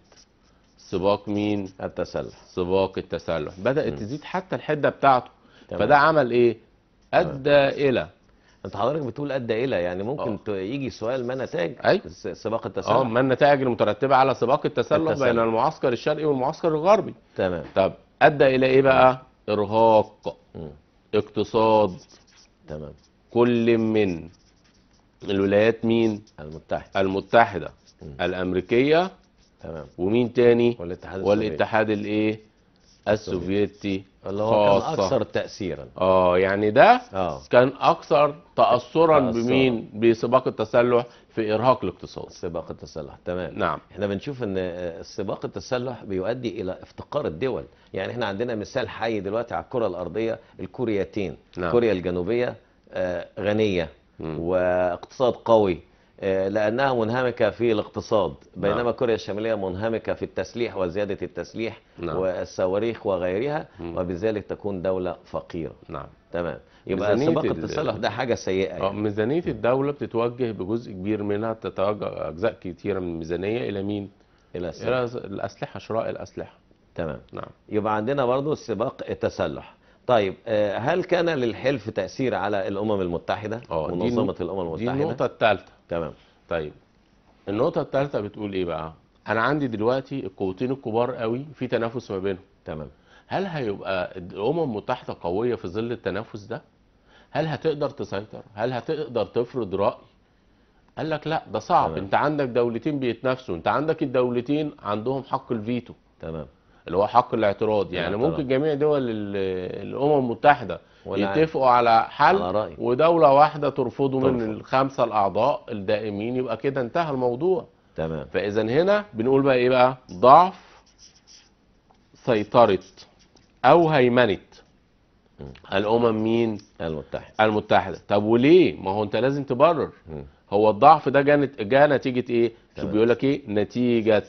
سباق مين التسلح سباق التسلح بدأت تزيد حتى الحدة بتاعته تمام. فده عمل ايه ادى الى انت حضرتك بتقول ادى الى يعني ممكن آه. ت- يجي سؤال ما نتاج أي. س- سباق اه التسلح ما النتائج المترتبه على سباق التسلح التسلح. بين المعسكر الشرقي والمعسكر الغربي تمام طب ادى الى ايه بقى ارهاق مم. اقتصاد تمام كل من الولايات مين المتحد المتحده مم. الامريكيه تمام ومين تاني والاتحاد السوفيتي والاتحاد الايه السوفيتي اللي هو كان خاصة. اكثر تاثيرا اه يعني ده اه كان اكثر تاثرا تأثراً. بمين بسباق التسلح في ارهاق الاقتصاد سباق التسلح تمام نعم احنا بنشوف ان آه، سباق التسلح بيؤدي الى افتقار الدول يعني احنا عندنا مثال حي دلوقتي على الكره الارضيه الكوريتين نعم. كوريا الجنوبيه آه، غنيه مم. واقتصاد قوي آه، لانها منهمكه في الاقتصاد بينما نعم. كوريا الشماليه منهمكه في التسليح وزياده التسليح نعم. والصواريخ وغيرها مم. وبذلك تكون دوله فقيره نعم تمام يبقى ميزانية سباق ال- التسلح ده حاجه سيئه اه يعني. ميزانية الدولة بتتوجه بجزء كبير منها تتوجه أجزاء كتيرة من الميزانية إلى مين؟ الى السلام. إلى الأسلحة شراء الأسلحة تمام نعم يبقى عندنا برضو سباق التسلح طيب آه، هل كان للحلف تأثير على الأمم المتحدة اه دي منظمة النق- الأمم دي المتحدة النقطة الثالثة تمام طيب النقطة الثالثة بتقول إيه بقى؟ انا عندي دلوقتي القوتين الكبار قوي في تنافس ما بينهم تمام هل هيبقى الامم المتحده قويه في ظل التنافس ده هل هتقدر تسيطر هل هتقدر تفرض راي قال لك لا ده صعب تمام. انت عندك دولتين بيتنافسوا انت عندك الدولتين عندهم حق الفيتو تمام اللي هو حق الاعتراض يعني الاعتراض. ممكن جميع دول ال- الامم المتحده والعالم. يتفقوا على حل على رأي. ودوله واحده ترفضه من ترفض. الخمسه الاعضاء الدائمين يبقى كده انتهى الموضوع تمام فاذا هنا بنقول بقى ايه بقى ضعف سيطره او هيمنه الامم مين المتحد المتحده طب وليه ما هو انت لازم تبرر مم. هو الضعف ده جانت جاء نتيجه ايه شوف تمام. بيقول لك ايه نتيجه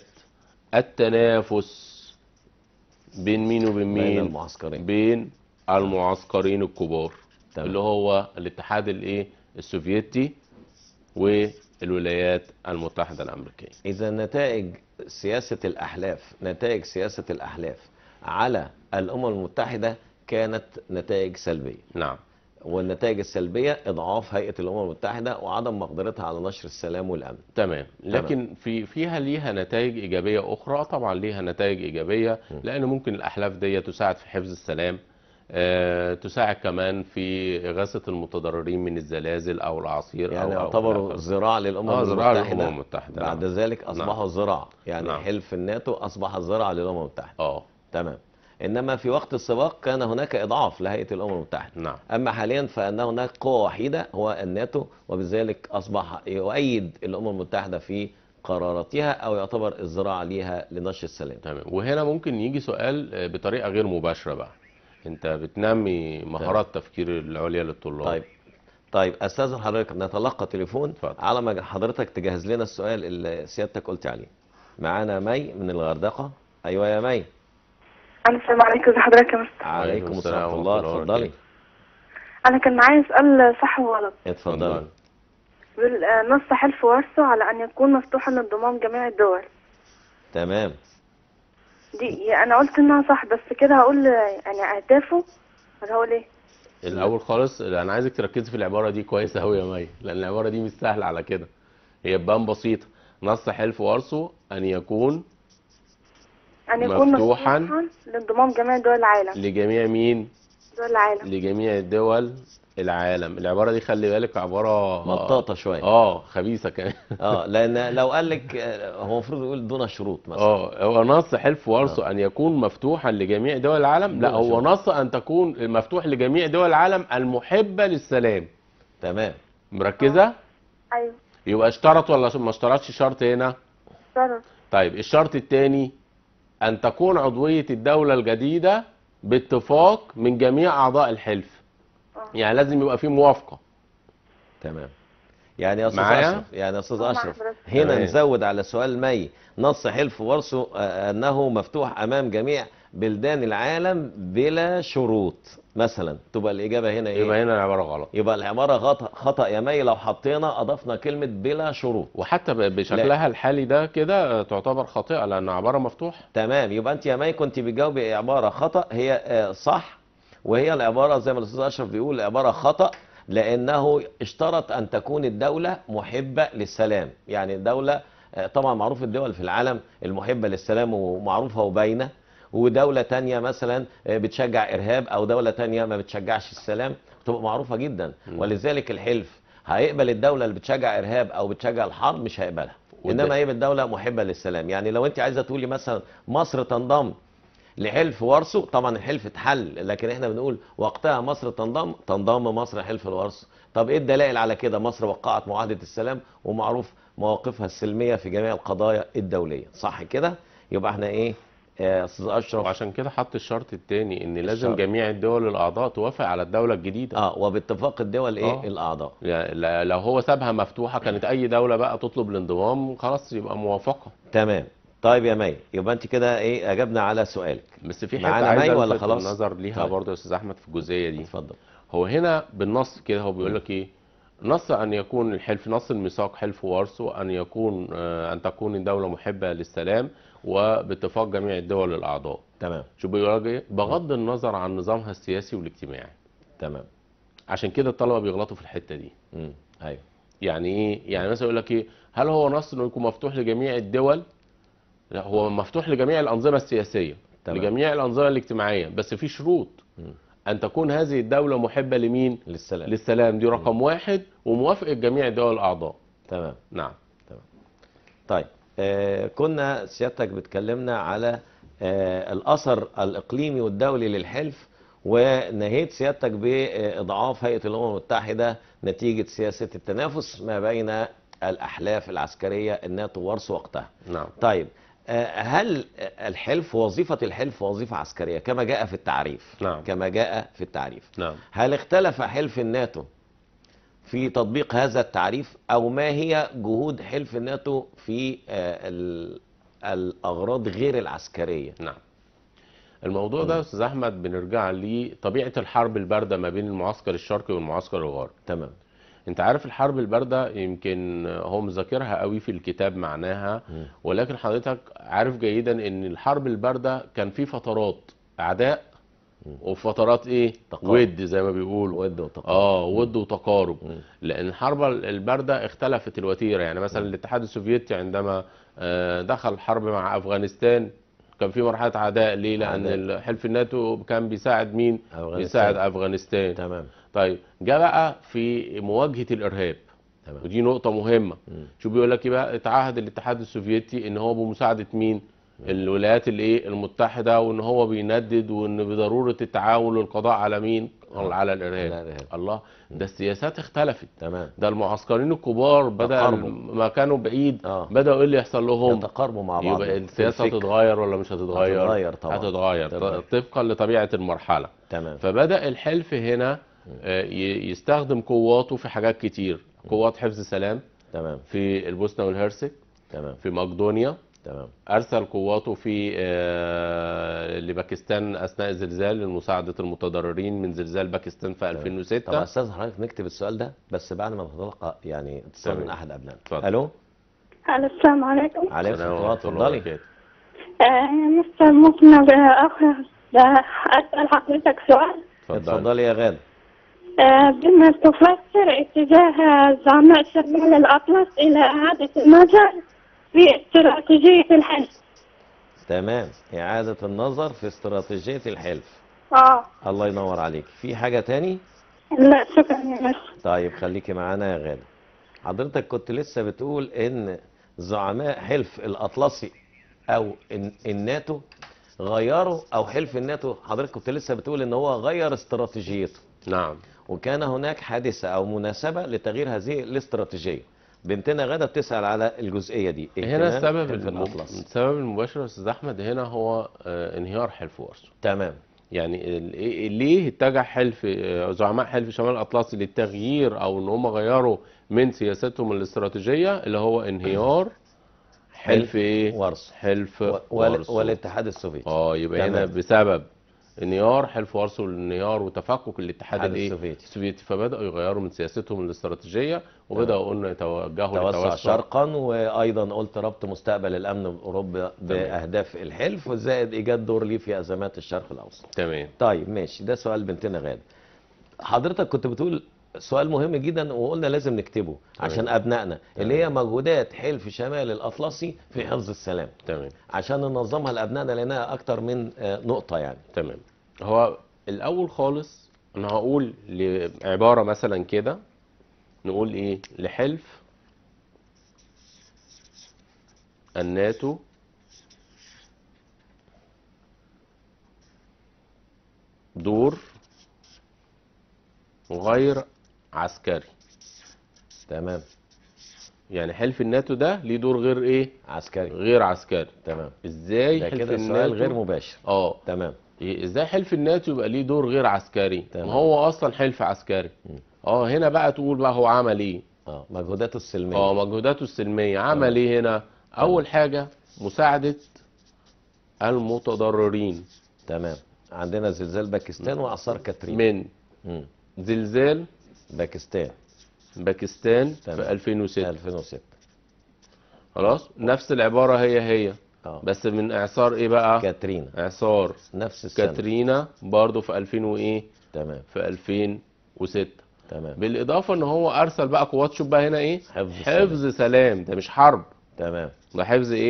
التنافس بين مين وبين بين مين المعسكرين بين المعسكرين الكبار تمام. اللي هو الاتحاد الايه السوفيتي والولايات المتحده الامريكيه إذا نتائج سياسة الأحلاف نتائج سياسة الأحلاف على الأمم المتحدة كانت نتائج سلبية نعم والنتائج السلبية إضعاف هيئة الأمم المتحدة وعدم مقدرتها على نشر السلام والأمن تمام لكن في فيها ليها نتائج ايجابيه اخرى طبعا ليها نتائج ايجابيه لان ممكن الاحلاف دي تساعد في حفظ السلام آه، تساعد كمان في إغاثة المتضررين من الزلازل أو الأعاصير يعني أو أو يعتبروا إلى آخره. ذراع للأمم آه، ذراع المتحدة للأمم المتحدة، بعد نعم. ذلك أصبحوا ذراع يعني نعم. حلف الناتو أصبح ذراع للأمم المتحدة اه تمام إنما في وقت السباق كان هناك إضعاف لهيئة الأمم المتحدة نعم أما حاليا فأن هناك قوة وحيدة هو الناتو وبذلك أصبح يؤيد الأمم المتحدة في قراراتها أو يعتبر الذراع ليها لنشر السلام تمام وهنا ممكن يجي سؤال آه، بطريقة غير مباشرة بقى أنت بتنمي مهارات تفكير العليا للطلاب طيب طيب استاذن حضرتك نتلقى تليفون اتفضل. على ما حضرتك تجهز لنا السؤال اللي سيادتك قلت عليه معانا مي من الغردقه ايوه يا مي السلام عليكم ازي حضرتك يا مستر عليكم السلام ورحمه ورحمة الله الله اتفضلي وبركاته. انا كان معايا سؤال صح وغلط اتفضلي بال- آه، نص حلف وارسو على ان يكون مفتوحا لانضمام جميع الدول تمام دي انا قلت انها صح بس كده هقول آه، يعني اهدافه ولا هقول ايه الأول خالص أنا عايزك تركزي في العبارة دي كويس أوي يا مي لأن العبارة دي مش سهلة على كده هي تبان بسيطة نص حلف وارسو أن يكون ان يكون مفتوحاً. مفتوحا لانضمام جميع دول العالم لجميع مين دول العالم لجميع الدول العالم العبارة دي خلي بالك عبارة مطاطه شويه اه خبيثة كمان اه لان لو قال لك آه، هو المفروض يقول دون شروط مثلا اه هو نص حلف وارسو ان يكون مفتوحا لجميع دول العالم لا دون هو شروط. نص ان تكون مفتوح لجميع دول العالم المحبة للسلام تمام مركزة ايوه يبقى اشترط ولا ما اشترطش شرط هنا شرط طيب الشرط الثاني ان تكون عضوية الدولة الجديدة باتفاق من جميع اعضاء الحلف يعني لازم يبقى في موافقة تمام يعني يا استاذ معايا؟ اشرف يعني يا استاذ آه، مع اشرف حضرتك. هنا تمام. نزود على سؤال مي نص حلف وارسو آه، انه مفتوح امام جميع بلدان العالم بلا شروط مثلا تبقى الاجابه هنا ايه يبقى هنا العبارة غلط يبقى العباره غط- خطا يا مي لو حطينا اضفنا كلمه بلا شروط وحتى ب- بشكلها الحالي ده كده تعتبر خاطئة لان عبارة مفتوحة تمام يبقى انت يا مي كنت بتجاوبي عباره خطا هي آه، صح وهي العباره زي ما الاستاذ اشرف بيقول عباره خطا لانه اشترط ان تكون الدوله محبه للسلام يعني الدوله آه، طبعا معروف الدول في العالم المحبه للسلام ومعروفه وباينه ودوله تانية مثلا آه، بتشجع ارهاب او دوله تانية ما بتشجعش السلام تبقى معروفه جدا ولذلك الحلف هيقبل الدوله اللي بتشجع ارهاب او بتشجع الحرب مش هيقبلها وده- انما هي الدوله محبه للسلام يعني لو انت عايزه تقولي مثلا مصر تنضم لحلف وارسو طبعا الحلف اتحل لكن احنا بنقول وقتها مصر تنضم تنضم مصر حلف الوارسو طب ايه الدلائل على كده مصر وقعت معاهده السلام ومعروف مواقفها السلميه في جميع القضايا الدوليه صح كده يبقى احنا ايه يا استاذ اشرف وعشان كده حط الشرط الثاني ان لازم الشرط. جميع الدول الاعضاء توافق على الدولة الجديدة اه وباتفاق الدول ايه آه. الاعضاء لا- لا- لو هو سابها مفتوحة كانت أي دولة بقى تطلب الانضمام خلاص يبقى موافقة تمام طيب يا مي يبقى انت كده ايه اجبنا على سؤالك بس في معانا حتة عايز مي ولا ألفت خلاص؟ النظر ليها طيب. برضه يا أستاذ أحمد في الجزئية دي اتفضل هو هنا بالنص كده هو بيقول لك إيه نص أن يكون الحلف نص الميثاق حلف وارسو أن يكون آه، أن تكون الدولة محبة للسلام وباتفاق جميع الدول الأعضاء تمام شو بيقول لك إيه بغض النظر عن نظامها السياسي والاجتماعي تمام عشان كده الطلبة بيغلطوا في الحتة دي امم ايوه يعني ايه يعني مثلا يقول لك ايه هل هو نص انه يكون مفتوح لجميع الدول لا هو مفتوح لجميع الانظمه السياسيه تمام. لجميع الانظمه الاجتماعيه بس في شروط مم. ان تكون هذه الدوله محبه لمين للسلام للسلام دي رقم واحد وموافقه جميع الدول الاعضاء تمام نعم طيب آه كنا سيادتك بتكلمنا على آه الاثر الاقليمي والدولي للحلف ونهيت سيادتك باضعاف هيئه الامم المتحده نتيجه سياسه التنافس ما بين الاحلاف العسكريه الناتو وارسو وقتها. نعم طيب آه، هل الحلف وظيفه الحلف وظيفه عسكريه كما جاء في التعريف نعم. كما جاء في التعريف نعم هل اختلف حلف الناتو في تطبيق هذا التعريف او ما هي جهود حلف الناتو في آه، ال- الاغراض غير العسكريه نعم الموضوع ده يا استاذ احمد بنرجع لطبيعه الحرب البارده ما بين المعسكر الشرقي والمعسكر الغربي تمام انت عارف الحرب البارده يمكن هو مذاكرها قوي في الكتاب معناها مم. ولكن حضرتك عارف جيدا ان الحرب البارده كان في فترات اعداء وفترات ايه تقارب. ود زي ما بيقولوا ود وتقارب اه ود وتقارب مم. لان الحرب البارده اختلفت الوتيره يعني مثلا الاتحاد السوفيتي عندما آه، دخل الحرب مع افغانستان كان في مرحله عداء ليه لان عداء. حلف الناتو كان بيساعد مين أفغانستان. بيساعد افغانستان تمام طيب جاء بقى في مواجهه الارهاب تمام ودي نقطه مهمه مم. شو بيقول لك ايه بقى اتعهد الاتحاد السوفيتي ان هو بمساعده مين الولايات الايه المتحده وان هو بيندد وان بضروره التعاون للقضاء على مين على على الارهاب الإرهاب. الله ده السياسات اختلفت تمام ده المعسكرين الكبار بدا تقاربوا. ما كانوا بعيد آه. بداوا ايه اللي يحصل لهم يتقاربوا مع بعض يبقى السياسه في الفكر. هتتغير ولا مش هتتغير هتتغير طبعا. هتتغير تمام. طبقا لطبيعه المرحله تمام فبدا الحلف هنا آه، ي- يستخدم قواته في حاجات كتير قوات حفظ سلام تمام في البوسنه والهرسك تمام في مقدونيا تمام ارسل قواته في آه، لباكستان اثناء الزلزال لمساعده المتضررين من زلزال باكستان في طب 2006 استاذ حضرتك نكتب السؤال ده بس بعد ما نتلقى يعني اتصال تمام. من احد ابنائنا اتفضل. الو الو السلام عليكم عليكم السلام السلام ورحمة الله اتفضلي وبركاته. آه مستر ممكن أخ أسأل حضرتك سؤال اتفضل اتفضلي يا غاده آه بما تفسر اتجاه زعماء شمال الأطلس إلى إعادة النظر في استراتيجية الحلف تمام إعادة النظر في استراتيجية الحلف اه الله ينور عليك في حاجة تاني لا شكرا يا مستر طيب خليكي معانا يا غادة حضرتك كنت لسه بتقول ان زعماء حلف الأطلسي أو الن- الناتو غيروا أو حلف الناتو حضرتك كنت لسه بتقول ان هو غير استراتيجيته نعم وكان هناك حادثة أو مناسبة لتغيير هذه الاستراتيجية بنتنا غادة بتسأل على الجزئية دي هنا اهتمام السبب حلف الم... الأطلس السبب المباشر يا استاذ احمد هنا هو آه، انهيار حلف وارسو تمام يعني ال- إيه- ليه اتجه حلف آه، زعماء حلف شمال الاطلسي للتغيير او ان هم غيروا من سياستهم الاستراتيجيه اللي هو انهيار حلف ايه وارسو حلف و- وال- وارسو والاتحاد السوفيتي اه يبقى هنا تمام. بسبب انهيار حلف وارسو الانهيار وتفكك الاتحاد الاتحاد الايه السوفيتي. السوفيتي فبداوا يغيروا من سياستهم الاستراتيجيه وبداوا قلنا يتوجهوا توسع لتوسع شرقا وايضا قلت ربط مستقبل الامن باوروبا باهداف الحلف وزائد ايجاد دور ليه في ازمات الشرق الاوسط تمام طيب ماشي ده سؤال بنتنا غاده حضرتك كنت بتقول سؤال مهم جدا وقلنا لازم نكتبه عشان ابنائنا اللي هي مجهودات حلف شمال الاطلسي في حفظ السلام تمام عشان ننظمها لابنائنا لانها اكتر من آه، نقطه يعني تمام هو الاول خالص انا هقول عباره مثلا كده نقول ايه لحلف الناتو دور غير عسكري تمام يعني حلف الناتو ده ليه دور غير ايه عسكري غير عسكري تمام ازاي ده حلف كده سؤال الناتو غير مباشر اه تمام إيه، ازاي حلف الناتو يبقى ليه دور غير عسكري تمام. ما هو اصلا حلف عسكري مم. اه هنا بقى تقول بقى هو عمل ايه اه مجهوداته السلميه اه مجهوداته السلميه عمل ايه هنا اول حاجه مساعده المتضررين تمام عندنا زلزال باكستان واعصار كاترين من مم. زلزال باكستان باكستان تمام. في 2006 2006 خلاص نفس العباره هي هي اه بس من اعصار ايه بقى كاترينا اعصار نفس السنه كاترينا برضو في 2000 وايه تمام في 2006 تمام بالاضافه ان هو ارسل بقى قوات شوف بقى هنا ايه حفظ حفظ سلام ده مش حرب تمام ده حفظ ايه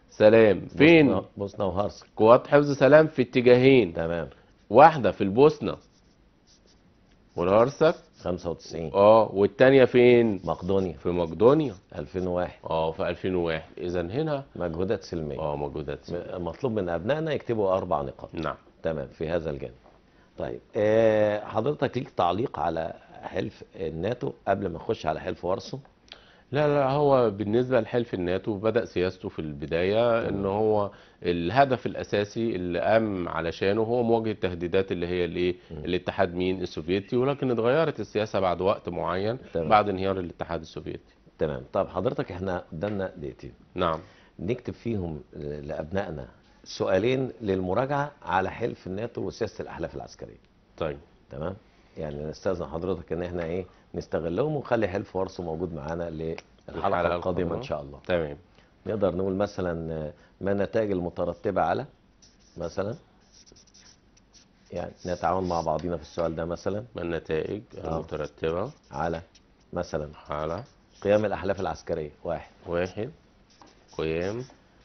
سلام فين بوسنا- بوسنا وهرسك قوات حفظ سلام في اتجاهين تمام واحدة في البوسنة والهرسك 95 اه والتانية فين مقدونيا في مقدونيا 2001 اه في 2001 اذا هنا مجهودات سلميه اه موجودات م- مطلوب من ابنائنا يكتبوا اربع نقاط نعم تمام في هذا الجانب طيب آه، حضرتك ليك تعليق على حلف الناتو قبل ما نخش على حلف وارسو لا لا هو بالنسبة لحلف الناتو بدأ سياسته في البداية ان هو الهدف الاساسي اللي قام علشانه هو مواجهة التهديدات اللي هي الايه الاتحاد مين السوفيتي ولكن اتغيرت السياسة بعد وقت معين تمام. بعد انهيار الاتحاد السوفيتي تمام طب حضرتك احنا قدامنا دقيقتين نعم نكتب فيهم ل- لابنائنا سؤالين للمراجعه على حلف الناتو وسياسه الاحلاف العسكريه طيب تمام يعني نستاذن حضرتك ان احنا ايه نستغلهم ونخلي حلف وارسو موجود معانا للحلقه الحلقة القادمه ان شاء الله تمام نقدر نقول مثلا آه، ما النتائج المترتبه على مثلا يعني نتعاون مع بعضنا في السؤال ده مثلا ما النتائج آه. المترتبة على مثلا على قيام الاحلاف العسكريه واحد واحد قيام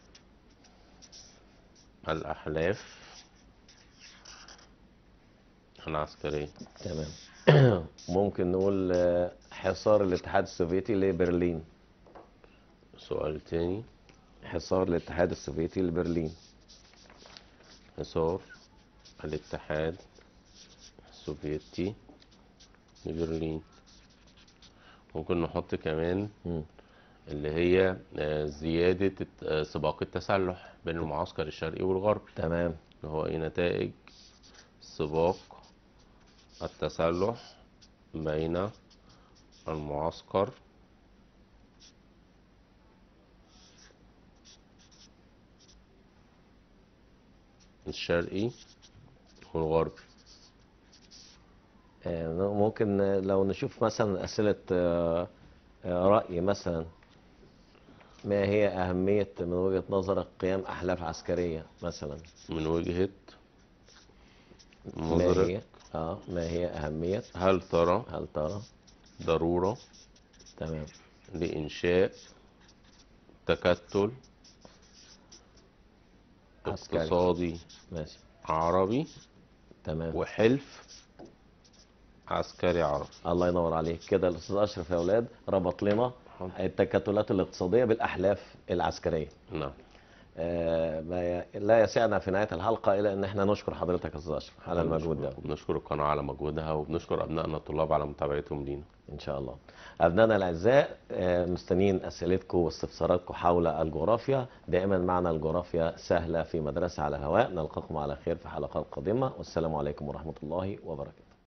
الأحلاف العسكرية تمام ممكن نقول آه، حصار الاتحاد السوفيتي لبرلين سؤال تاني حصار الاتحاد السوفيتي لبرلين حصار الاتحاد السوفيتي لبرلين ممكن نحط كمان مم. اللي هي آه، زيادة الت- آه، سباق التسلح بين المعسكر الشرقي والغربي تمام اللي هو ايه نتائج سباق التسلح بين المعسكر الشرقي والغربي آه، ممكن آه، لو نشوف مثلا أسئلة آه، آه، رأي مثلا ما هي أهمية من وجهة نظرك قيام أحلاف عسكرية مثلا من وجهة ما نظرك هي اه ما هي أهمية هل ترى هل ترى ضرورة تمام لإنشاء تكتل عسكري. اقتصادي ماشي عربي تمام وحلف عسكري عربي الله ينور عليك كده الأستاذ أشرف يا أولاد ربط لنا التكتلات الاقتصادية بالأحلاف العسكرية نعم آه، ما ي- لا يسعنا في نهاية الحلقة إلا أن احنا نشكر حضرتك يا أستاذ أشرف على المجهود ده بنشكر القناة على مجهودها وبنشكر أبنائنا الطلاب على متابعتهم لينا ان شاء الله ابنائنا الاعزاء آه، مستنيين اسئلتكم واستفساراتكم حول الجغرافيا دائما معنا الجغرافيا سهله في مدرسه على الهواء نلقاكم على خير في حلقات قادمه والسلام عليكم ورحمه الله وبركاته